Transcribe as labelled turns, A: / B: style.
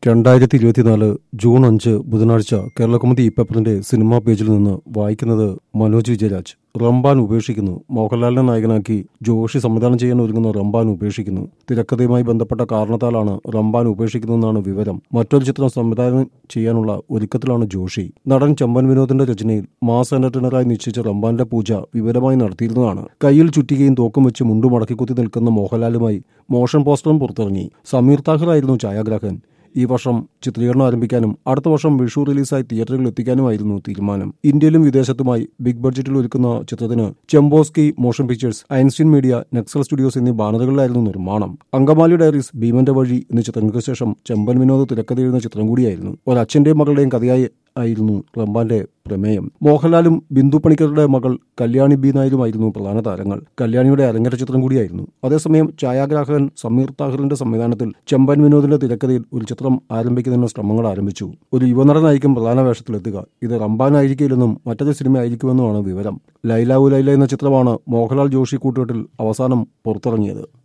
A: രണ്ടായിരത്തി ഇരുപത്തിനാല് ജൂൺ അഞ്ച് ബുധനാഴ്ച കേരളകൗമുദി ഈ പേപ്പറിന്റെ സിനിമാ പേജിൽ നിന്ന് വായിക്കുന്നത് മനോജ് വിജയരാജ് റംബാൻ ഉപേക്ഷിക്കുന്നു മോഹൻലാലിനെ നായകനാക്കി ജോഷി സംവിധാനം ചെയ്യാൻ ഒരുങ്ങുന്ന റംബാൻ ഉപേക്ഷിക്കുന്നു തിരക്കഥയുമായി ബന്ധപ്പെട്ട കാരണത്താലാണ് റംബാൻ ഉപേക്ഷിക്കുന്നതെന്നാണ് വിവരം മറ്റൊരു ചിത്രം സംവിധാനം ചെയ്യാനുള്ള ഒരുക്കത്തിലാണ് ജോഷി നടൻ ചമ്പൻ വിനോദിന്റെ രചനയിൽ മാസ് എന്റർടൈനറായി നിശ്ചയിച്ച റംബാന്റെ പൂജ വിവരമായി നടത്തിയിരുന്നതാണ് കയ്യിൽ ചുറ്റികയും തോക്കും വെച്ച് മുണ്ടു മടക്കിക്കുത്തി നിൽക്കുന്ന മോഹൻലാലുമായി മോഷൻ പോസ്റ്ററും പുറത്തിറങ്ങി സമീർ താഹിർ ആയിരുന്നു ഛായാഗ്രാഹകൻ ഈ വർഷം ചിത്രീകരണം ആരംഭിക്കാനും അടുത്ത വർഷം വിഷു റിലീസായി തിയേറ്ററുകളിൽ എത്തിക്കാനുമായിരുന്നു തീരുമാനം ഇന്ത്യയിലും വിദേശത്തുമായി ബിഗ് ബഡ്ജറ്റിൽ ഒരുക്കുന്ന ചിത്രത്തിന് Chembosky motion pictures Einstein media Nexel studios എന്നീ ബാനറുകളിലായിരുന്നു നിർമ്മാണം അങ്കമാലി ഡയറീസ് ഭീമന്റെ വഴി എന്നീ ചിത്രങ്ങൾക്ക് ശേഷം ചെമ്പൻ വിനോദ് തിരക്കഥ എഴുതുന്ന ചിത്രം കൂടിയായിരുന്നു ഒരച്ഛന്റെയും മകളുടെയും കഥയായി ആയിരുന്നു റംബാന്റെ പ്രമേയം മോഹൻലാലും ബിന്ദു പണിക്കരുടെ മകൾ കല്യാണി ബി നായരുമായിരുന്നു പ്രധാന താരങ്ങൾ കല്യാണിയുടെ അരങ്ങേറ്റ ചിത്രം കൂടിയായിരുന്നു അതേസമയം ഛായാഗ്രാഹകൻ സമീർ താഹിറിന്റെ സംവിധാനത്തിൽ ചെമ്പൻ വിനോദിന്റെ തിരക്കഥയിൽ ഒരു ചിത്രം ആരംഭിക്കുന്നതിന് ശ്രമങ്ങൾ ആരംഭിച്ചു ഒരു യുവനടനായിരിക്കും പ്രധാന വേഷത്തിലെത്തുക ഇത് റംബാനായിരിക്കില്ലെന്നും മറ്റൊരു സിനിമ ആയിരിക്കുമെന്നുമാണ് വിവരം ലൈല ഉ ലൈല എന്ന ചിത്രമാണ് മോഹൻലാൽ ജോഷി കൂട്ടുകെട്ടിൽ അവസാനം പുറത്തിറങ്ങിയത്